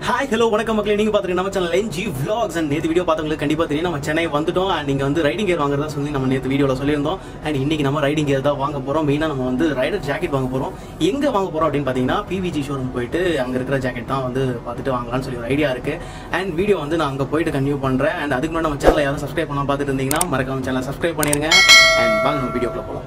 Hi hello வணக்கம் மக்களே நீங்க பாத்துருங்க நம்ம சேனல் என்ஜி vlogs அண்ட் நேத்து வீடியோ பார்த்தவங்களுக்கு கண்டிப்பா தெரியும் நம்ம சென்னை வந்துட்டோம் அண்ட் நீங்க வந்து ரைடிங் கியர் வாங்குறதா சொல்லி நம்ம நேத்து வீடியோல சொல்லியிருந்தோம் அண்ட் இன்னைக்கு நம்ம ரைடிங் கியர் தான் வாங்க போறோம் மெயினா நம்ம வந்து ரைடர் ஜாக்கெட் வாங்க போறோம் எங்க வாங்க போறோம் அப்படின்னு பாத்தீங்கன்னா பிவிஜி ஷோரூம் போயிட்டு அங்க இருக்கிற ஜாக்கெட் தான் வந்து பார்த்துட்டு வாங்கலாம்னு சொல்லி ஒரு ஐடியா இருக்கு அண்ட் வீடியோ வந்து நான் அங்க போயிட்டு கன்டினியூ பண்றேன் அண்ட் அதுக்கு முன்னாடி நம்ம சேனலை யாரும் சப்ஸ்கிரைப் பண்ணாம பார்த்துட்டு இருந்தீங்கன்னா மறக்காம சேனலை சப்ஸ்கிரைப் பண்ணிருங்க அண்ட் வாங்க நம்ம வீடியோக்குள்ள போலாம்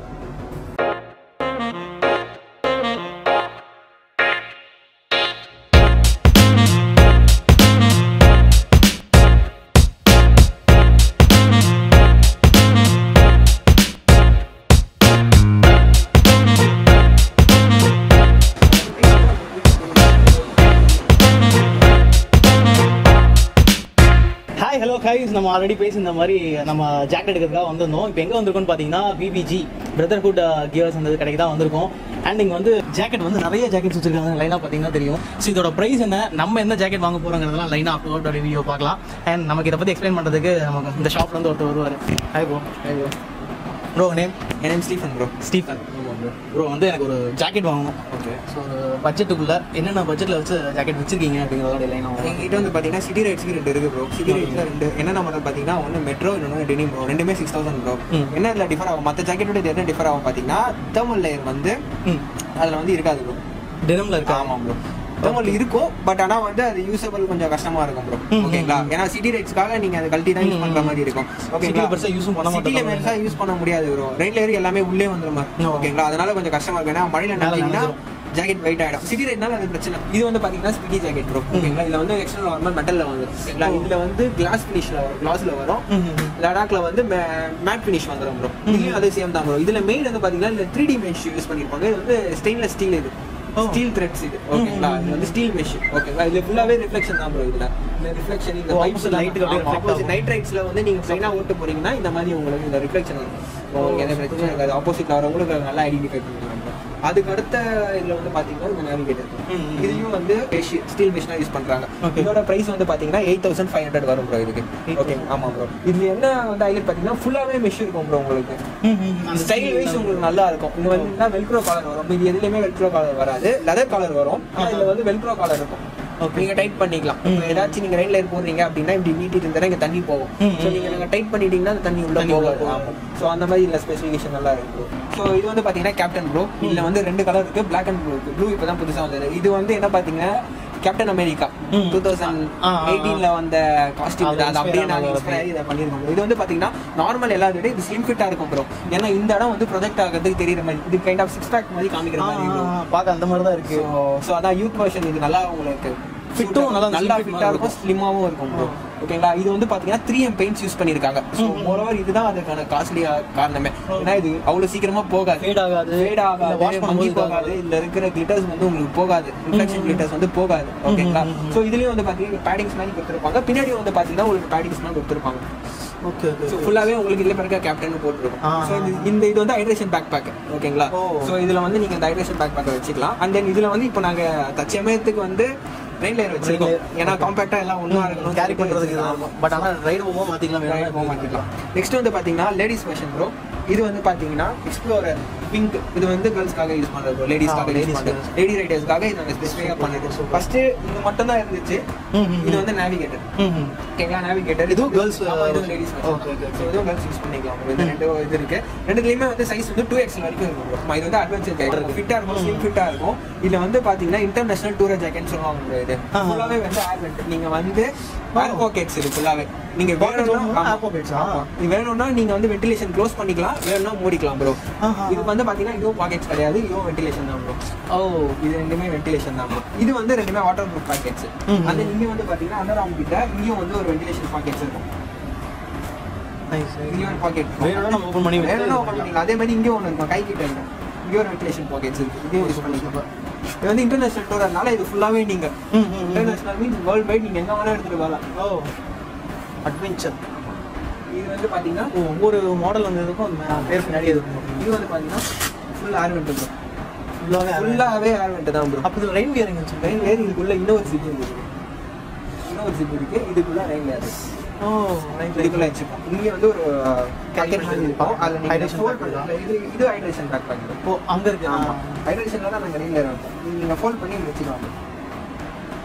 ஹாய் ஹலோ கைஸ் நம்ம ஆல்ரெடி பேசியிருந்த மாதிரி நம்ம ஜாக்கெட் எடுக்கிறதுக்காக வந்திருந்தோம் இப்போ எங்கே வந்திருக்கோம்னு பார்த்தீங்கன்னா பிபிஜி பிரதர்ஹுட் கியர்ஸ் அந்த கடைக்கு தான் வந்திருக்கோம் அண்ட் இங்கே வந்து ஜாக்கெட் வந்து நிறைய ஜாக்கெட்ஸ் வச்சிருக்காங்க லைனாக பார்த்தீங்கன்னா தெரியும் ஸோ இதோட ப்ரைஸ் என்ன நம்ம என்ன ஜாக்கெட் வாங்க போகிறோங்கிறதெல்லாம் லைனாக அப்லோட் வீடியோ பார்க்கலாம் அண்ட் நமக்கு இதை பற்றி எக்ஸ்பிளைன் பண்ணுறதுக்கு நமக்கு இந்த ஷாப்ல இருந்து ஒருத்தர் வருவார் hi bro hi bro bro name என் name Stephen bro Stephen bro வந்து எனக்கு ஒரு ஜாக்கெட் வாங்கணும் ஓகே ஸோ பட்ஜெட்டுக்குள்ள என்னென்ன பட்ஜெட்டில் வச்சு ஜாக்கெட் வச்சிருக்கீங்க அப்படிங்கிறதோட லைனாக எங்ககிட்ட வந்து பார்த்தீங்கன்னா சிட்டி ரைட்ஸ்க்கு ரெண்டு இருக்கு ப்ரோ சிட்டி ரைட்ஸ்ல ரெண்டு என்னென்ன மாடல் பார்த்தீங்கன்னா ஒன்று மெட்ரோ இன்னொன்று டெனிம் ப்ரோ ரெண்டுமே சிக்ஸ் தௌசண்ட் ப்ரோ ம். என்ன இதில் டிஃபர் ஆகும் மற்ற ஜாக்கெட்டோட இது என்ன டிஃபர் ஆகும் பார்த்தீங்கன்னா தேர்மல் லேயர் வந்து ம் அதில் வந்து இருக்காது ப்ரோ டெனம்ல இருக்கா ஆமாம் ப்ரோ தேர்மல் இருக்கும் பட் ஆனால் வந்து அது யூசபிள் கொஞ்சம் கஷ்டமா இருக்கும் ப்ரோ ம். ஓகேங்களா ஏன்னா சிட்டி ரைட்ஸ்க்காக நீங்க அதை கழட்டி தான் யூஸ் பண்ற மாதிரி இருக்கும் City பெருசா use உம் பண்ண மாட்டோம். சிட்டில பெருசா யூஸ் பண்ண முடியாது ப்ரோ ரெயின் லேயர் எல்லாமே உள்ளே வந்துரும் ஓ. ஓகேங்களா அதனால கொஞ்சம் கஷ்டமா இருக்கும் ஏன்னா மழையில மேல நினைச்சீங்கன்னா நனைஞ்சிரும். ஜாக்கெட் வெயிட் ஆயிடும் சிட்டி ரைட்னால அது பிரச்சனை இது வந்து பாத்தீங்கன்னா ஸ்பிகி ஜாக்கெட் ப்ரோ ஓகேங்களா இதுல வந்து எக்ஸ்ட்ரா நார்மல் மெட்டல்ல வந்துரும் ஓகேங்களா இதுல வந்து கிளாஸ் ஃபினிஷ்ல வரும் கிளாஸ்ல வரும் ம், ம், ம். லடாக்ல வந்து மேட் ஃபினிஷ் வந்துரும் ப்ரோ இதுலயும் அதே சேம் தான் ப்ரோ இதுல மெயின் வந்து பாத்தீங்கன்னா இந்த த்ரீ டி மெஷ் யூஸ் பண்ணிருப்பாங்க இது வந்து ஸ்டெயின்லெஸ் ஸ்டீல் இது ஓ. ஸ்டீல் த்ரெட்ஸ் இது ஓகேங்களா இது வந்து ஸ்டீல் மெஷ் ஓகேங்களா இதுல ஃபுல்லாவே ரிஃப்ளெக்ஷன் தான் ப்ரோ இதுல இந்த ரிஃப்ளெக்ஷன் இந்த ஓ, pipes opposite light க்கு அப்படியே reflect ஆப்போசிட் ஆகும். நைட் ரைட்ஸ்ல வந்து நீங்க பிளைனா ஓட்டு போறீங்கன்னா இந்த மாதிரி உங்களுக்கு இந்த ரிஃப்ளெக்ஷன் வரும் உங்களுக்கு எந்த பிரச்சனையும் இருக்காது ஆப்போசிட்ல வரவங்களுக்கு அதை நல்லா ஐடென்டிஃபை பண்ணுவாங்க அதுக்கு அடுத்த இதுல வந்து பாத்தீங்கன்னா இந்த நேவிகேட்டர் ம், ம். இதுலயும் வந்து ஸ்டீல் மிஷினா யூஸ் பண்றாங்க Okay. இதோட பிரைஸ் வந்து பாத்தீங்கன்னா எயிட் தௌசண்ட் ஃபைவ் ஹண்ட்ரட் வரும் ப்ரோ இதுக்கு ஓகே ஆமா ப்ரோ இதுல என்ன வந்து ஹைலைட் பாத்தீங்கன்னா ஃபுல்லாவே மெஷ் இருக்கும் ப்ரோ உங்களுக்கு அந்த ஸ்டைல் வைஸ் உங்களுக்கு நல்லா இருக்கும் இது வந்து வெல்க்ரோ காலர் வரும் இது எதுலயுமே வெல்க்ரோ காலர் வராது லெதர் காலர் வரும் ஆனா இதுல வந்து வெல்க்ரோ காலர் இருக்கும் Okay. நீங்க டைட் பண்ணிக்கலாம் இப்போ ஏதாச்சும் நீங்க ரெயின் லைன் போடுறீங்க அப்படின்னா இப்படி நீட்டிட்டு இருந்தா இங்க தண்ணி போகும் ம், ஸோ ம். நீங்க நாங்க டைட் பண்ணிட்டீங்கன்னா அந்த தண்ணி உள்ள தண்ணி உள்ள போகாது போகாது. ஸோ அந்த மாதிரி இல்ல ஸ்பெசிஃபிகேஷன் நல்லா இருக்கு ஸோ இது வந்து பாத்தீங்கன்னா கேப்டன் ப்ரோ இதுல வந்து ரெண்டு கலர் இருக்கு பிளாக் அண்ட் ப்ளூ இருக்கு ப்ளூ இப்போ தான் புதுசா வந்தது இது வந்து என்ன பாத்தீங்கன்னா கேப்டன் அமெரிக்கா ம். டூ தௌசண்ட் ஆ, ஆ, ஆ. எயிட்டீன்ல வந்த காஸ்டியூம் அது அது அப்படியே inspire நாங்க ஆனது. inspire ஆகி இதை பண்ணியிருக்கோம் bro. இது வந்து பாத்தீங்கன்னா நார்மல் எல்லாரும் விட இது ஸ்லிம் ஃபிட்டா இருக்கும் ப்ரோ ஏன்னா இந்த இடம் வந்து ப்ரொஜெக்ட் ஆகிறதுக்கு தெரியுற மாதிரி இது கைண்ட் ஆஃப் சிக்ஸ் பேக் மாதிரி காமிக்கிற மாதிரி இருக்கும் பார்க்க அந்த மாதிரி தான் இருக்கு ஸோ அதான் யூத் வெர்ஷன் இது நல்லா உங்களுக்கு Fit-உம் நல்லா நல்லா slim fit ஃபிட்டா இருக்கும் ஸ்லிம்மாவும் இருக்கும் ப்ரோ ஓகேங்களா இது வந்து பாத்தீங்கன்னா த்ரீ எம் பெயிண்ட்ஸ் யூஸ் பண்ணிருக்காங்க ஸோ மோரோவர் இதுதான் அதுக்கான காஸ்ட்லி காரணமே ஏன்னா இது அவ்வளவு சீக்கிரமா போகாது Fade ஆகாது. ஃபேட் இல்ல ஆகாது wash பண்ணும்போது மங்கி இதாகாது. போகாது இதுல இருக்கிற கிளிட்டர்ஸ் வந்து உங்களுக்கு போகாது ரிஃப்ளெக்ஷன் கிளிட்டர்ஸ் வந்து போகாது ஓகேங்களா ஸோ இதுலயும் வந்து பாத்தீங்கன்னா பேடிங்ஸ் மாதிரி கொடுத்துருப்பாங்க பின்னாடி வந்து பாத்தீங்கன்னா உங்களுக்கு பேடிங்ஸ் மாதிரி கொடுத்துருப்பாங்க ஓகே ஓகே ஸோ ஃபுல்லாவே உங்களுக்கு இதுல பிறக்க கேப்டன் போட்டுருக்கும் ஆ. ஸோ இந்த இது வந்து ஹைட்ரேஷன் பேக் பேக் ஓகேங்களா ஓ. ஸோ இதுல வந்து நீங்க இந்த ஹைட்ரேஷன் பேக் பேக்கை வச்சுக்கலாம் அண்ட் தென் இதுல வந்து இப்போ நாங்க தற்சமயத்துக்கு வந்து ரெயின் லேயர் வச்சிருக்கோம் Rain layer. ஏன்னா காம்பேக்டா எல்லாம் ஒண்ணா இருக்கணும் கேரி பண்றதுக்கு பட் ஆனா ரைடு போகும்போது மாத்திக்கலாம் வேணும் போக மாட்டேங்கலாம் நெக்ஸ்ட் வந்து பாத்தீங்கன்னா லேடிஸ் வெர்ஷன் ப்ரோ இது வந்து பாத்தீங்கன்னா எக்ஸ்ப்ளோரர் பிங்க் இது வந்து கேர்ள்ஸ்க்காக யூஸ் பண்றது ப்ரோ லேடிஸ்க்காக ஆ, யூஸ் ladies பண்றது க்கு. லேடி ரைடர்ஸ்க்காக இது நாங்க ஸ்பெசிஃபிக்காக பண்ணிருக்கோம் ஃபர்ஸ்ட் இது மட்டும் தான் இருந்துச்சு ம், ம், இது ம். வந்து நேவிகேட்டர் ம், ம். ஓகேங்களா நேவிகேட்டர் இதுவும் girls, ஆமா, இதுவும் uh, ladies okay, okay, okay. இதுவும் கேர்ள்ஸ் யூஸ் பண்ணிக்கலாம் bro. இந்த ரெண்டு இது இருக்கு ரெண்டுலயுமே வந்து சைஸ் வந்து டூ எக்ஸ் வரைக்கும் இருக்கும் bro. ஆமா, இது வந்து அட்வென்ச்சர் ஜாக்கெட் ஃபிட்டா இருக்கும் ஸ்லிம் ஃபிட்டா இருக்கும் இதுல வந்து பாத்தீங்கன்னா இன்டர்நேஷனல் டூர் ஜாக்கெட் சொல்லுவாங்க bro இது ஆஹா. ஃபுல்லாவே வந்து ஏர் வெண்ட் நீங்க வந்து ஏர் பாக்கெட்ஸ் இருக்கு ஃபுல்லாவே நீங்க Pockets வேணும்னா வேணும்னா ஆமா. air pockets ஆ? ஆமா. இது வேணும்னா நீங்க வந்து வென்டிலேஷன் க்ளோஸ் பண்ணிக்கலாம் வேணும்னா மூடிக்கலாம் ப்ரோ ஆஹா. இது வந்து பாத்தீங்கன்னா இதுவும் பாக்கெட்ஸ் கிடையாது இதுவும் வென்டிலேஷன் தான் ப்ரோ ஓ இது ரெண்டுமே வென்டிலேஷன் தான் bro. இது வந்து ரெண்டுமே வாட்டர் ப்ரூஃப் பாக்கெட்ஸ் ம். அந்த இங்க வந்து பாத்தீங்கன்னா அண்டர் ஆர்ம் கிட்ட இங்கேயும் வந்து ஒரு வென்டிலேஷன் பாக்கெட்ஸ் இருக்கும் நைஸ் இங்க ஒரு பாக்கெட் வேணும்னா நம்ம open பண்ணி விட்டு- வேணும்னா ஓபன் பண்ணிக்கலாம் அதே மாதிரி இங்கே ஒன்று இருக்கும் கை கிட்ட இருக்கும் இங்கே ஒரு வென்டிலேஷன் பாக்கெட்ஸ் இருக்கு இதையும் யூஸ் பண்ணிக்கலாம் இது வந்து இன்டர்நேஷனல் டூர்னால இது ஃபுல்லாவே நீங்க ம், ம், ம். இன்டர்நேஷனல் மீன்ஸ் வேர்ல்ட் வைட் நீங்க எங்க வேணா எடுத்துட்டு வரலாம் ஓ அட்வென்ச்சர் இது வந்து பாத்தீங்கன்னா ஒவ்வொரு மாடல் வந்து இருக்கும் பேர் பின்னாடி இருக்கும் இது வந்து பாத்தீங்கன்னா ஃபுல் ஏர் வெண்ட் ப்ரோ ஃபுல்லாகவே ஃபுல்லாவே ஏர் வெண்ட் தான் ப்ரோ அப்போ இதில் ரெயின் வியரிங் வச்சுருக்கேன் ரெயின் வேர் இதுக்குள்ள இன்னொரு ஜிப் இருக்கு இன்னொரு ஜிப் இருக்கு இதுக்குள்ள ரெயின் வேர் ஓ ரைட் இதுக்குள்ள வச்சுப்போம் இங்க வந்து ஒரு பாக்கெட் மாதிரி இருக்கும் அதுல நீங்க Hydration fold pack பண்ணலாம். இது இது ஹைட்ரேஷன் பேக் பண்ணுறோம் ஓ அங்க இருக்கு ஆமா ஹைட்ரேஷன்ல தான் நாங்க ரெயின் லேயர் வைப்போம் நீங்க ஃபோல்ட் பண்ணி இங்க வச்சுக்கலாம்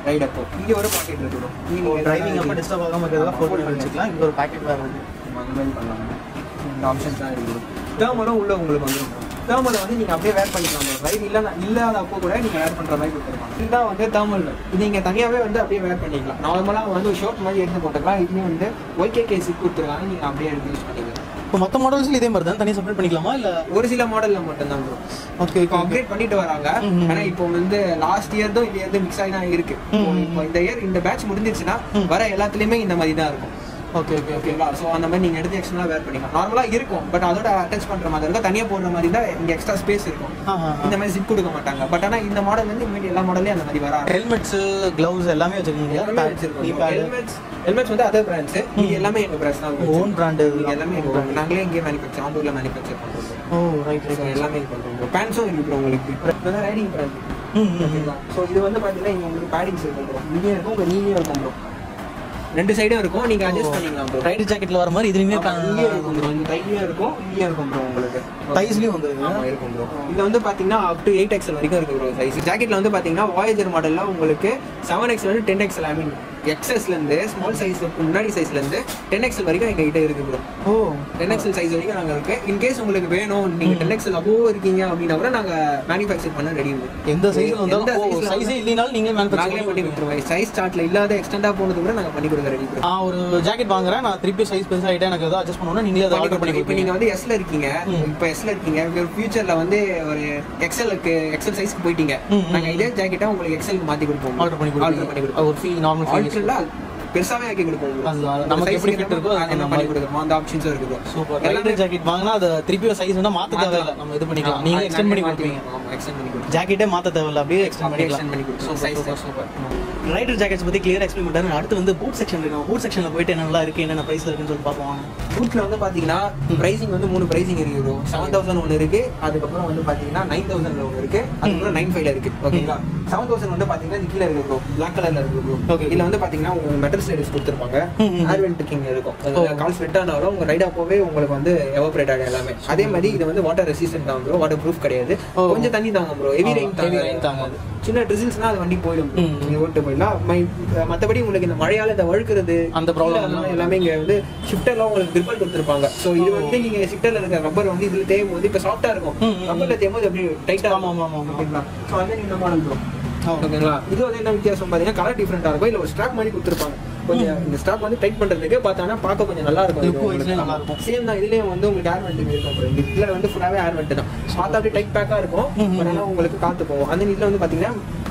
ரைட் அப்போ இங்க ஒரு பாக்கெட் இருக்கு bro. நீங்க டிரைவிங் அப்போ டிஸ்டர்ப் ஆகாம இருக்கிறதெல்லாம் ஃபோல்ட் பண்ணி வச்சுக்கலாம் இங்க ஒரு பாக்கெட் வேற இருக்கு நம்ம அந்த மாதிரி பண்ணலாம் இந்த ஆப்ஷன்ஸ் தான் இருக்குது தேர்மலும் உள்ள உங்களுக்கு வந்துடும் தேர்மலை வந்து நீங்க அப்படியே வேர் பண்ணிக்கலாம் ரைட் இல்லைனா இல்லாத அப்போ கூட நீங்க வேர் பண்ற மாதிரி கொடுத்துருக்கலாம் இதுதான் வந்து தேர்மல் இது நீங்க தனியாவே வந்து அப்படியே வேர் பண்ணிக்கலாம் நார்மலா வந்து ஒரு ஷர்ட் மாதிரி எடுத்து போட்டுக்கலாம் இதுலயும் வந்து ஒய்கே கேசி கொடுத்துருக்காங்க நீங்க அப்படியே எடுத்து யூஸ் பண்ணிக்கலாம் இப்போ மற்ற மாடல்ஸ்ல இதே மாதிரி தான் தனியாக செப்பரேட் பண்ணிக்கலாமா இல்ல ஒரு சில மாடல்ல மட்டும்தான் ப்ரோ ஓகே இப்போ அப்கிரேட் பண்ணிட்டு வராங்க ம், ம். ஆனா இப்போ வந்து லாஸ்ட் இயர் தான் இந்த இயர் மிக்ஸ் ஆகி தான் இருக்கு ம், ம். இப்போ இந்த இயர் இந்த பேட்ச் முடிஞ்சிருச்சுன்னா ம். வர எல்லாத்துலயுமே இந்த மாதிரி தான் இருக்கும் ஓகே ஓகே ஓகே ஓகேங்களா ஸோ அந்த மாதிரி நீங்க எடுத்து எக்ஸ்ட்ரா வேர் பண்ணிக்கலாம் நார்மலா இருக்கும் பட் அதோட அட்டாச் பண்ற மாதிரி இருக்கும் தனியா போடுற மாதிரி தான் இங்க எக்ஸ்ட்ரா ஸ்பேஸ் இருக்கும் இந்த மாதிரி ஜிப் கொடுக்க மாட்டாங்க பட் ஆனா இந்த மாடல் வந்து இனிமேல் எல்லா மாடல்லையும் அந்த மாதிரி வர ஹெல்மெட்ஸ் கிளவுஸ் எல்லாமே வச்சிருக்கீங்க எல்லாமே வச்சிருக்கோம் ஹெல்மெட்ஸ் ஹெல்மெட்ஸ் வந்து அதர் பிராண்ட்ஸ் இது எல்லாமே எங்க பிராண்ட்ஸ் தான் ஓன் பிராண்ட் இது எல்லாமே எங்க brand. நாங்களே இங்கே மேனுஃபேக்சர் ஆம்பூர்ல மேனுஃபேக்சர் பண்றோம் ஓ ரைட் ஸோ எல்லாமே இது பண்றோம் பேண்ட்ஸும் இருக்கு bro உங்களுக்கு இப்போ ரைடிங் பிராண்ட் ம் ம் ஓகேங்களா ஸோ இது வந்து பார்த்தீங்கன்னா இங்கே உங்களுக்கு பேடிங்ஸ் இருக்கும் ப்ரோ இங்கேயும் இருக்கும் உங்கள் நீயும் இருக்கும் ப்ரோ ரெண்டு சைடும் இருக்கும் நீங்க அட்ஜஸ்ட் பண்ணிக்கலாம் ப்ரோ ரைடர் ஜாக்கெட்ல வர மாதிரி இதுலயுமே இங்கேயும் இருக்கும் ப்ரோ இந்த டைட்லயும் இருக்கும் இங்கேயும் இருக்கும் ப்ரோ உங்களுக்கு டைஸ்லயும் வந்து ஆமா இருக்கும் ப்ரோ இதுல வந்து பாத்தீங்கன்னா அப் டு எயிட் எக்ஸ்எல் வரைக்கும் இருக்கு ப்ரோ சைஸ் ஜாக்கெட்ல வந்து பாத்தீங்கன்னா வாயேஜர் மாடல்ல உங்களுக்கு செவன் எக்ஸ்எல் வந்து டென் எக்ஸ்எல் ஐ மீன் எக்ஸ்எஸ்ல இருந்து ஸ்மால் சைஸ் முன்னாடி சைஸ்ல இருந்து டென் எக்ஸ்எல் வரைக்கும் எங்க கிட்ட இருக்கு ப்ரோ ஓ டென் எக்ஸ்எல் சைஸ் வரைக்கும் நாங்க இருக்கு இன் கேஸ் உங்களுக்கு வேணும் நீங்க டென் எக்ஸ்எல் அபோவ் இருக்கீங்க அப்படின்னா கூட நாங்க மேனுஃபேக்சர் பண்ண ரெடி எந்த சைஸ்ல எந்த வந்தாலும் size ல சைஸே இல்லைனாலும் நீங்க நாங்களே மேனுஃபேக்சர் பண்ணி கொடுத்துருவோம் சைஸ் சார்ட்ல இல்லாத எக்ஸ்டெண்டா போனது கூட நாங்க பண்ணி கொடுக்க ரெடி ப்ரோ நான் ஒரு ஜாக்கெட் வாங்குறேன் நான் திருப்பி சைஸ் பெருசா ஆயிட்டா எனக்கு ஏதாவது அட்ஜஸ்ட் பண்ணனும் நீங்க அதை ஆர்டர் பண்ணி இப்போ கொடுப்பீங்க நீங்க வந்து எஸ்ல இருக்கீங்க ம். இப்போ எஸ்ல இருக்கீங்க ஒரு ஃபியூச்சர்ல வந்து ஒரு எக்ஸலுக்கு எக்ஸல் சைஸ்க்கு போயிட்டீங்க ம், ம். நாங்க இதே ஜாக்கெட்டா உங்களுக்கு எக்ஸலுக்கு மாத்தி கொடுப்போம் ஆர்டர் பண்ணி ஆல்டர் பண்ணி கொடுப்பீங்க கொடுப்போம் ஒரு ஃபீல் நார்மல் ஃபீல் ஆல்டர்ல பெருசாவே ஆக்கி கொடுப்போம் உங்களுக்கு. அதுதான். அந்த நமக்கு size எப்படி க்கு fit இருக்கோ நம்ம அதுக்கு அந்த நம்ம பண்ணி கொடுக்குறோம் அந்த ஆப்ஷன்ஸும் இருக்கு bro. சூப்பர் எல்லாமே ரைடர் ஜாக்கெட் வாங்கினா அதை திருப்பி சைஸ் வந்து மாத்த தேவையில்ல நம்ம இது பண்ணிக்கலாம் நீங்க ஆமா, எக்ஸ்டெண்ட் பண்ணி மாத்தி- கொடுப்பீங்க ஆமா எக்ஸ்டெண்ட் பண்ணி கொடுப்போம் ஜாக்கெட்டே மாத்த தேவையில்ல அப்படியே எக்ஸ்டெண்ட் அப்படியே பண்ணிக்கலாம் extend பண்ணி கொடுப்போம். Super Size super size. Super rider jackets பத்தி கிளியரா எக்ஸ்பிளைன் பண்ணிட்டாரு அடுத்து வந்து பூட் செக்ஷன் இருக்கு பூட் செக்ஷன்ல போயிட்டு என்னெல்லாம் இருக்கு என்னென்ன பிரைஸ்ல இருக்குன்னு சொல்லி பார்ப்போம் பூட்ல வந்து பாத்தீங்கன்னா பிரைசிங் வந்து மூணு பிரைசிங் இருக்கு ப்ரோ செவன் தௌசண்ட் ஒன்று இருக்கு அதுக்கப்புறம் வந்து பாத்தீங்கன்னா நைன் தௌசண்ட் ஒன்று இருக்கு அதுக்கப்புறம் நைன் ஃபைவ்ல இருக்கு ஓகேங்களா செவன் தௌசண்ட் வந்து பாத்தீங்கன்னா இது கீழே இருக்கு ப்ரோ பிளாக் கலர்ல இருக்கு ப்ரோ Okay. இதுல வந்து பாத்தீங்கன்னா உங்களுக்கு மெட்டல் ஸ்லைடர்ஸ் கொடுத்துருப்பாங்க ம், ம். ஏர் வெண்ட் கிங் இருக்கும் ஓ. கால் ஸ்வெட் ஆனாலும் உங்க ரைட் அப்போவே உங்களுக்கு வந்து எவாபரேட் ஆகும் எல்லாமே அதே மாதிரி இது வந்து வாட்டர் ரெசிஸ்டன்ட் தான் ப்ரோ வாட்டர் ப்ரூஃப் கிடையாது ஓ. கொஞ்சம் தண்ணி தாங்க ப்ரோ ஹெவி ஆ, ரெயின் heavy rain தாங்காது. சின்ன ட்ரிசில்ஸ்னா அது வண்டி போயிடும் bro. ம். நீங்க ஓட்டு போயிடலாம் மை- மத்தபடி உங்களுக்கு இந்த மழையால இந்த வழுக்குறது அந்த problem கீழே மாதிரி எல்லாமே இங்க வந்து ஷிஃப்டர்லாம் உங்களுக்கு கிரிப்பல் கொடுத்துருப்பாங்க சோ இது வந்து நீங்க ஷிஃப்டர்ல இருக்க ரப்பர் வந்து இதுல தேயும் போது இப்ப சாஃப்டா இருக்கும் ம், ம், ம். ரப்பர்ல தேயும் போது அப்படியே டைட்டா ஆமா, ஆமா, ஆமா, ஆமா. ஓகேங்களா சோ வந்து இந்த மாடல் ப்ரோ ஓ. ஓகேங்களா இது வந்து என்ன வித்தியாசம் பாத்தீங்கன்னா கலர் டிஃபரெண்டா இருக்கும் இல்ல ஒரு ஸ்ட்ராப் மாதிரி கொடுத்துருப்பாங்க கொஞ்சம் இந்த ஸ்ட்ராப் வந்து டைட் பண்றதுக்கு பார்த்தானா பார்க்க கொஞ்சம் நல்லா இருக்கும் Look wise ல நல்லா இருக்கும். சேம் தான் இதுலயும் வந்து உங்களுக்கு ஏர் வெண்ட் இருக்கும் bro. இந்த இதுல வந்து ஃபுல்லாவே ஏர் வெண்ட் தான் பார்த்தா அப்படியே டைட் பேக்கா இருக்கும் ம், ம். பட் ஆனா உங்களுக்கு காத்து போகும் அந்த இதுல வந்து பாத்தீங்கன்னா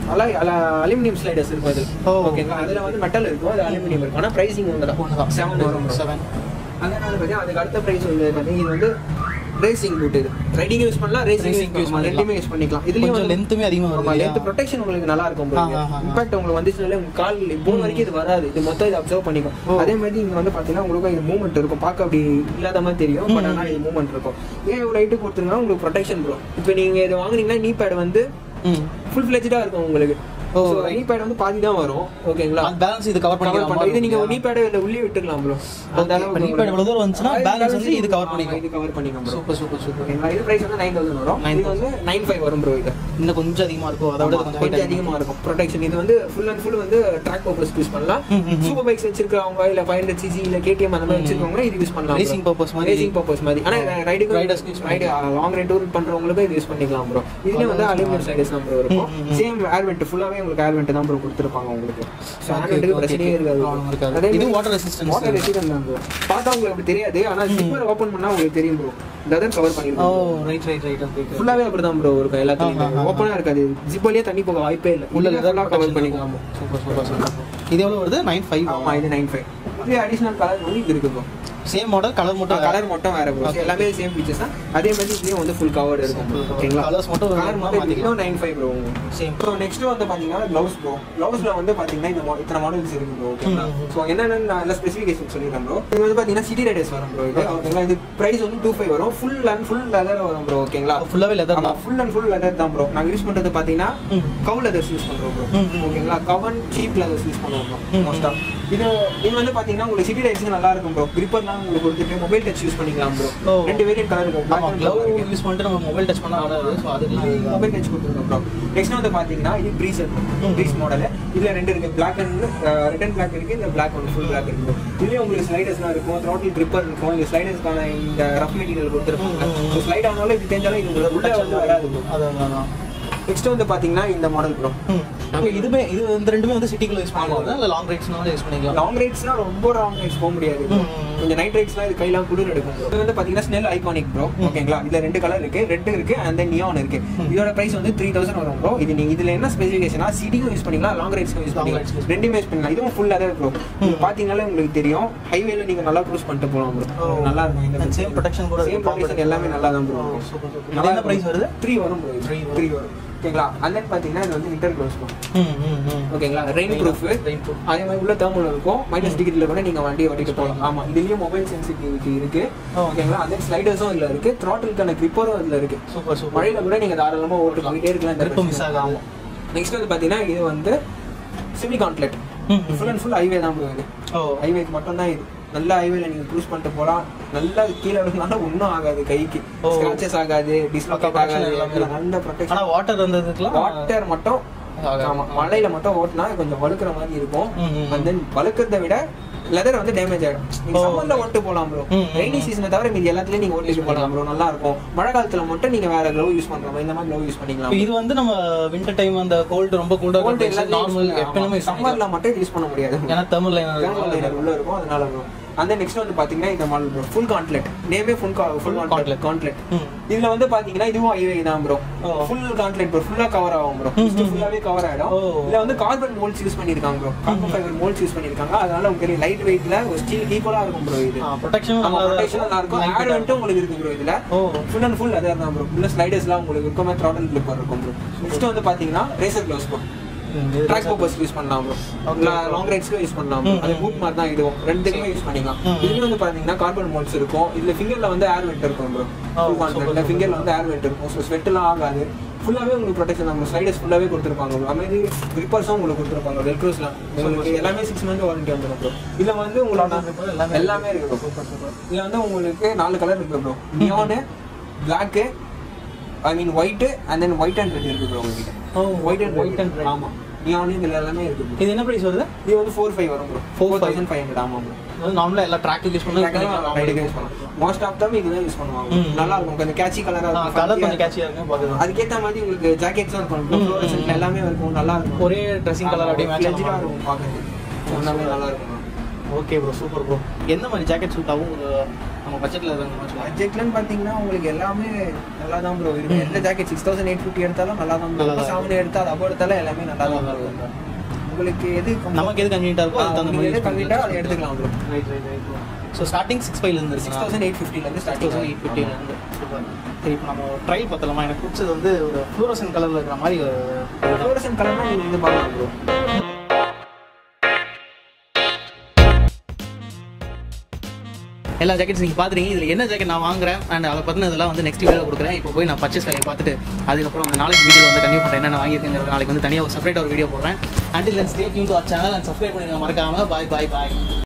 அலுமினியம் ஸ்லைடர்ஸ் இருக்கும் இது ஓ. ஓகேங்களா அதுல வந்து மெட்டல் இருக்கும் அது அலுமினியம் இருக்கும் ஆனா பிரைசிங் ஒன்று தான் ஒண்ணுதான். செவன் வரும் bro. செவன் அதனால பார்த்தீங்கன்னா அதுக்கு அடுத்த பிரைஸ் வந்து பார்த்தீங்கன்னா இது வந்து ரேசிங் பூட் இது ரைடிங் யூஸ் பண்ணலாம் ரேசிங் Racing யூஸ் use பண்ணலாம் ரெண்டுமே பண்ணிக்கலாம். யூஸ் பண்ணிக்கலாம் இதுலயும் கொஞ்சம் வந்து- லென்த்துமே அதிகமா ஆமா வருது லென்த் ப்ரொடெக்ஷன் உங்களுக்கு நல்லா இருக்கும் ஆ, ஆ, ஆ. இம்பாக்ட் உங்களுக்கு வந்துச்சுனாலே உங்க கால் போன் வரைக்கும் இது வராது இது மொத்தம் இது அப்சர்வ் பண்ணிக்கும் ஓ. அதே மாதிரி இங்க வந்து பாத்தீங்கன்னா உங்களுக்கு இது மூவ்மெண்ட் இருக்கும் பார்க்க அப்படி இல்லாத மாதிரி தெரியும் பட் ம். ஆனா இது மூவ்மெண்ட் இருக்கும் ஏன் இவ்வளவு ஹைட்டு கொடுத்துருங்கன்னா உங்களுக்கு ப்ரொடெக்ஷன் ப்ரோ இப்போ நீங்க இதை வாங்குனீங்கன்னா நீ பேட் வந்து ம் ஃபுல் ஃபிளெஜ்டா இருக்கும் உங்களுக்கு ஓ. நீ பேட் வந்து பாதி தான் வரும் ஓகேங்களா அந்த பேலன்ஸ் இது கவர் கவர் பண்ணிக்கலாம் பண்ணலாம் இது நீங்க நீ பேட் இல்ல உள்ளே விட்டுக்கலாம் ப்ரோ அந்த Okay, இப்ப knee pad இவ்வளவு தூரம் வந்துச்சுன்னா balance வந்து இது cover பண்ணிக்கும். இது கவர் பண்ணிக்கும் ப்ரோ சூப்பர் சூப்பர் சூப்பர் ஓகேங்களா இது பிரைஸ் வந்து நைன் தௌசண்ட் வரும் இது 9,000 வந்து நைன் ஃபைவ் வரும் ப்ரோ இது இன்னும் கொஞ்சம் அதிகமா இருக்கும் அதை விட கொஞ்சம் கொஞ்சம் height அதிகமா இருக்கும் ப்ரொடெக்ஷன் இது வந்து ஃபுல் அண்ட் ஃபுல் வந்து ட்ராக் பர்பஸ் யூஸ் பண்ணலாம் ம், ம், ம். சூப்பர் பைக்ஸ் வச்சிருக்கவங்க இல்ல ஃபைவ் ஹண்ட்ரட் சிசி இல்ல கேடிஎம் அந்த மாதிரி வச்சிருக்கவங்க இது யூஸ் பண்ணலாம் Racing purpose மாதிரி. ரேசிங் பர்பஸ் மாதிரி ஆனா ரைடுக்கு Riders use ride long ride tour பண்றவங்களுக்கு இது யூஸ் பண்ணிக்கலாம் ப்ரோ இதுல வந்து அலுமினியம் சைடஸ் தான் ப்ரோ இருக்கும் ம், ம், ம். சேம் ஏர் வெண்ட் ஃபுல்லாவே உங்களுக்கு ஏர் வெண்ட் தான் ப்ரோ கொடுத்துருப்பாங்க உங்களுக்கு So, air Okay, vent க்கு okay, பிரச்சனையே okay. இருக்காது Problem இருக்காது. அதே இது மாதிரி water resistance. water resistant தான் bro. பார்த்தா உங்களுக்கு அப்படி தெரியாது ஆனா ஜிப்பர் ஓபன் பண்ணா உங்களுக்கு தெரியும் ப்ரோ இந்த கவர் ஓ பண்ணிருக்கோம் ரைட் ரைட் ரைட் ஓகே ஃபுல்லாவே அப்படிதான் ப்ரோ இருக்கும் எல்லாத்துலயும் ஆஹா, ஆஹா. ஓப்பனா இருக்காது ஜிப் வழியா தண்ணி போக வாய்ப்பே இல்லை உள்ள உள்ள லெதர் கவர் பண்ணிக்கலாம் சூப்பர் சூப்பர் சூப்பர் இது எவ்வளவு வருது நைன் ஃபைவ் ஆமா இது நைன் ஃபைவ் இது அடிஷனல் கலர் வந்து இது இருக்கு ப்ரோ சேம் மாடல் கலர் மட்டும் கலர் மட்டும் வேற ப்ரோ Okay. எல்லாமே சேம் ஃபீச்சர்ஸ் தான் அதே மாதிரி இதுலயும் வந்து ஃபுல் கவர்டு இருக்கும் bro. ஓகேங்களா Colours மட்டும் கலர் வேணுமா மட்டும் மாத்திக்கலாம். இதுலயும் nine five bro same so next வந்து பாத்தீங்கன்னா க்ளவுஸ் ப்ரோ க்ளவுஸ்ல வந்து பாத்தீங்கன்னா இந்த mo- இத்தனை மாடல்ஸ் இருக்கு ப்ரோ ஓகேங்களா ம், ம். ஸோ என்னென்ன நான் எல்லாம் ஸ்பெசிஃபிகேஷன் சொல்லிடுறேன் ப்ரோ இது வந்து பாத்தீங்கன்னா சிட்டி ரைடர்ஸ் வரும் ப்ரோ இது ஓகேங்களா இது பிரைஸ் வந்து டூ ஃபைவ் வரும் ஃபுல் அண்ட் ஃபுல் லெதர் வரும் ப்ரோ ஓகேங்களா ஃபுல்லாவே லெதர் ஆமா தான் ஃபுல் அண்ட் ஃபுல் லெதர் தான் ப்ரோ நாங்க யூஸ் பண்றது பாத்தீங்கன்னா ம். கவு லெதர்ஸ் யூஸ் பண்றோம் ப்ரோ ம், ம். ஓகேங்களா கவன் சீப் லெதர்ஸ் யூஸ் பண்ணுவோம் ப்ரோ ம், மோஸ்டா இது இது வந்து பாத்தீங்கன்னா உங்களுக்கு சிட்டி ரைட்ஸ்க்கு நல்லா இருக்கும் ப்ரோ கிரிப்பர்லாம் உங்களுக்கு கொடுத்துட்டு மொபைல் டச் யூஸ் பண்ணிக்கலாம் ப்ரோ ஓ. ரெண்டு வேரியன்ட் கலர் இருக்கும் ஆமா க்ளவ் யூஸ் பண்ணிட்டு நம்ம மொபைல் டச் பண்ண வராது ஸோ அதுக்கு மொபைல் டச் கொடுத்துருக்கோம் ப்ரோ நெக்ஸ்ட் வந்து பாத்தீங்கன்னா இது ப்ரீஸ் இருக்கும் ப்ரீஸ் மாடல் இதுல ரெண்டு இருக்கு black and red and black இருக்கு இந்த பிளாக் ஒன்று ஃபுல் பிளாக் இருக்கு இதுலயே உங்களுக்கு ஸ்லைடர்ஸ்லாம் இருக்கும் த்ராட்டில் ட்ரிப்பர் இருக்கும் இந்த ஸ்லைடர்ஸ்க்கான இந்த ரஃப் மெட்டீரியல் கொடுத்துருப்பாங்க ஸ்லைட் ஆனாலும் இது தெரிஞ்சாலும் இது உங்களுக்கு உள்ள வந்து வராது ப்ரோ அதான் அதான் நெக்ஸ்ட் வந்து பாத்தீங்கன்னா இந்த மாடல் ப்ரோ ம் இதுமே இது இந்த ரெண்டுமே வந்து சிட்டிக்குள்ள யூஸ் பண்ணலாம் இல்லை லாங் ரைட்ஸ்னாலும் யூஸ் பண்ணிக்கலாம் லாங் ரைட்ஸ்னா ரொம்ப லாங் ரைட்ஸ் போக முடியாது ம். கொஞ்சம் நைட் ரைட்ஸ்லாம் இது கையெல்லாம் குளிர் எடுக்கும் இது வந்து பாத்தீங்கன்னா ஸ்னெல் ஐகானிக் ப்ரோ ஓகேங்களா இதுல ரெண்டு கலர் இருக்கு ரெட் இருக்கு அண்ட் தென் நியான் இருக்கு இதோட பிரைஸ் வந்து த்ரீ தௌசண்ட் வரும் ப்ரோ இது நீங்க இதுல என்ன ஸ்பெசிஃபிகேஷனா சிட்டிக்கும் யூஸ் பண்ணிக்கலாம் லாங் ரைட்ஸ்க்கும் யூஸ் Long rides பண்ணிக்கலாம் ரெண்டுமே யூஸ் பண்ணிக்கலாம் இதுவும் ஃபுல் அதே ப்ரோ இது பாத்தீங்கன்னாலே உங்களுக்கு தெரியும் ஹைவேல நீங்க நல்லா க்ரூஸ் பண்ணிட்டு போகலாம் ப்ரோ ஓ. நல்லா இருக்கும் இந்த And same protection கூட சேம் இருக்கு. ப்ரொடெக்ஷன் எல்லாமே நல்லா தான் ப்ரோ ஓ, super, super. இது என்ன price வருது? த்ரீ வரும் ப்ரோ Three வரும். த்ரீ வரும் ஓகேங்களா அண்ட் தென் பாத்தீங்கன்னா இது வந்து வின்டர் க்ளோஸ் ப்ரோ ம் ம் ம் ஓகேங்களா ரெயின் ப்ரூஃப் Rain proof. அதே மாதிரி உள்ள தேர்மல் இருக்கும் மைனஸ் டிகிரில கூட நீங்க வண்டியை ஓட்டிட்டு போகலாம் ஆமா இதுலயும் மொபைல் சென்சிட்டிவிட்டி இருக்கு ஓகேங்களா அதே ஸ்லைடர்ஸும் இதுல இருக்கு த்ராட்டிலுக்கான கிரிப்பரும் இதுல இருக்கு சூப்பர் சூப்பர் மழையில கூட நீங்க தாராளமா ஓட்டு போயிட்டே இருக்கலாம் Grip miss ஆகாம. நெக்ஸ்ட் வந்து பாத்தீங்கன்னா இது வந்து சிமி கான்ட்லெட் ம், ம். ஃபுல் அண்ட் ஃபுல் ஹைவே தான் ப்ரோ இது ஓ ஹைவேக்கு மட்டும் தான் இது நல்ல ஹைவேல நீங்க க்ரூஸ் பண்ணிட்டு போலாம் நல்லா கீழே விழுந்தாலும் ஒன்றும் ஆகாது கைக்கு ஓ. ஸ்கிராச்சஸ் ஆகாது டிஸ்லோகேட் protection ஆகாது எல்லாமே இருக்கு. நல்ல ப்ரொடெக்ஷன் ஆனா வாட்டர் இருந்ததுக்குலாம் வாட்டர் மட்டும் ஆகாது. ஆமா மலையில மட்டும் ஓட்டினா கொஞ்சம் வழுக்கிற மாதிரி இருக்கும் ம், ம், ம். அண்ட் தென் வழுக்கிறத விட லெதர் வந்து டேமேஜ் ஆயிடும் நீங்க ஓ. சம்மர்ல ஓட்டு போலாம் ப்ரோ ம், ம், ரெய்னி சீசனை தவிர மீதி எல்லாத்துலயும் நீங்க ஓட்டிட்டு போலாம் ப்ரோ நல்லா இருக்கும் மழை காலத்துல மட்டும் நீங்க வேற க்ளவ் யூஸ் பண்றோம் இந்த மாதிரி க்ளவ் யூஸ் பண்ணிக்கலாம் இப்போ இது வந்து நம்ம வின்டர் டைம் அந்த கோல்டு ரொம்ப கோல்டா நார்மல் எப்பவுமே யூஸ் பண்ணலாம் சம்மர்ல மட்டும் யூஸ் பண்ண முடியாது ஏன்னா தமிழ் Thermal liner உள்ள இருக்கும் அதனால ப்ரோ அந்த நெக்ஸ்ட் வந்து பாத்தீங்கன்னா இந்த மாடல் ப்ரோ ஃபுல் கான்ட்லெட் நேமே full full gauntlet. Gauntlet gauntlet ம். இதுல வந்து பாத்தீங்கன்னா இதுவும் ஐவே தான் ப்ரோ ஓ. ஃபுல் கான்ட்லெட் ப்ரோ ஃபுல்லா கவர் ஆகும் ப்ரோ ஃபுல்லாவே கவர் ஆயிடும் ஓ. இதுல வந்து கார்பன் மோல்ட்ஸ் யூஸ் பண்ணிருக்காங்க bro carbon fibre moulds use பண்ணிருக்காங்க அதனால உங்களுக்கு தெரியும் லைட் வெயிட்ல ஒரு ஸ்டீல் ஈக்குவலா இருக்கும் ப்ரோ இது ப்ரொடெக்ஷன் ஆமா ப்ரொடெக்ஷன் நல்லா இருக்கும் ஏர் வந்துட்டு உங்களுக்கு இருக்கு ப்ரோ இதுல ஓ ஃபுல் அண்ட் ஃபுல் அதே தான் ப்ரோ உள்ள ஸ்லைடர்ஸ்லாம் உங்களுக்கு இருக்கும் த்ராட்டல் கிளிப்பர் இருக்கும் ப்ரோ நெக்ஸ்ட் வந்து பாத்தீங்கன்னா racer gloves bro track purpose use பண்ணலாம் ப்ரோ லாங் ரைட்ஸ்க்கு யூஸ் பண்ணலாம் bro. ம், அது ம். பூட் மாதிரி தான் இதுவும் ரெண்டுக்குமே யூஸ் பண்ணிக்கலாம் ம், ம். இதுல வந்து பாத்தீங்கன்னா கார்பன் மோல்ஸ் இருக்கும் இதுல ஃபிங்கர்ல வந்து ஏர் வெண்ட் இருக்கும் ப்ரோ ஓ, ஃபுல் super, கான்ட்ராக்ட்ல super. ஃபிங்கர்ல வந்து ஏர் வெண்ட் இருக்கும் ஸோ ஸ்வெட்லாம் ஆகாது ஃபுல்லாவே உங்களுக்கு ப்ரொடெக்ஷன் தான் ஸ்லைடர்ஸ் ஃபுல்லாவே கொடுத்துருப்பாங்க bro. அதுமாதிரி கிரிப்பர்ஸும் உங்களுக்கு கொடுத்துருப்பாங்க வெல்க்ரோஸ்லாம் உங்களுக்கு எல்லாமே சிக்ஸ் மந்த் வாரண்டி வந்துடும் ப்ரோ இதுல வந்து உங்களுக்கு எல்லாமே எல்லாமே இருக்கு ப்ரோ இதுல வந்து உங்களுக்கு நாலு கலர் இருக்கு bro neon black I mean white and then white and red இருக்கு ப்ரோ உங்ககிட்ட ஓ white and white and red ஆமா நியானு இதுல எல்லாமே இருக்கு bro. இது என்ன பிரைஸ் வருது இது வந்து ஃபோர் ஃபைவ் வரும் bro four 4,500 thousand five hundred ஆமாம் ப்ரோ நார்மலா எல்லா ட்ராக்கு யூஸ் பண்ணலாம் மோஸ்ட் ஆஃப் தம் இதுதான் யூஸ் பண்ணுவாங்க ம். நல்லா இருக்கும் கொஞ்சம் கேட்சி கலரா இருக்கும் கலர் funky-ஆ கொஞ்சம் கேட்சியா இருக்கு பாக்குறோம் அதுக்கேத்த மாதிரி உங்களுக்கு ஜாக்கெட்ஸும் இருக்கும் ம், ம், fluorescent ம். எல்லாமே இருக்கும் நல்லா இருக்கும் ஒரே ட்ரெஸ்ஸிங் கலர் அப்படியே மேட்ச் Fledged-ஆ ஆகும் இருக்கும் பார்க்கறது எல்லாமே நல்லா இருக்கும் ஓகே ப்ரோ சூப்பர் ப்ரோ எந்த மாதிரி ஜாக்கெட் சூட் ஆகும் உங்க- நம்ம பட்ஜெட்ல இருந்த மாதிரி பட்ஜெட்லன்னு பார்த்தீங்கன்னா உங்களுக்கு எல்லாமே நல்லா தான் ப்ரோ இருக்கு எந்த jacket six thousand eight fifty எடுத்தாலும் நல்லா தான் நல்லா ப்ரோ தான் செவன் எடுத்தா அது above எடுத்தாலும் எல்லாமே நல்லா தான் நல்லா bro இருக்கும். உங்களுக்கு எது நமக்கு எது கன்வீனியன்ட்டா இருக்கோ அதுக்கு தகுந்த மாதிரி எது கம்மிட்டா அதை எடுத்துக்கலாம் bro right right right bro so starting six ஃபைவ்ல இருந்து சிக்ஸ் தௌசண்ட் எயிட் ஃபிஃப்டிலேருந்து சிக்ஸ் ஸ்டார்டிங் தௌசண்ட் எயிட் ஃபிஃப்டில இருந்து சூப்பர் சரி இப்போ நம்ம ட்ரையல் பார்த்தலாமா எனக்கு பிடிச்சது வந்து ஒரு ஃப்ளூரசன் கலர்ல இருக்கிற மாதிரி ஒரு ஃப்ளோரசன் கலர்னா நீங்கள் வந்து பார்க்கலாம் ப்ரோ எல்லா ஜாக்கெட்ஸ் நீங்கள் பார்த்துருக்கீங்க இதில் என்ன ஜாக்கெட் நான் வாங்குறேன் அண்ட் அதை பற்றின இதெல்லாம் வந்து நெக்ஸ்ட் வீடியோ கொடுக்குறேன் இப்போ போய் நான் பர்ச்சேஸ் வேலையை பார்த்துட்டு அதுக்கப்புறம் அந்த நாளைக்கு வீடியோ வந்து கண்டிப்பாக பண்ணுறேன் என்ன வாங்கியிருக்கேன் நாளைக்கு வந்து தனியாக ஒரு செப்பரேட் ஒரு வீடியோ போடுறேன் and then stay tune to channel and subscribe பண்ணிடுங்க மறக்காம பாய் பாய் பாய்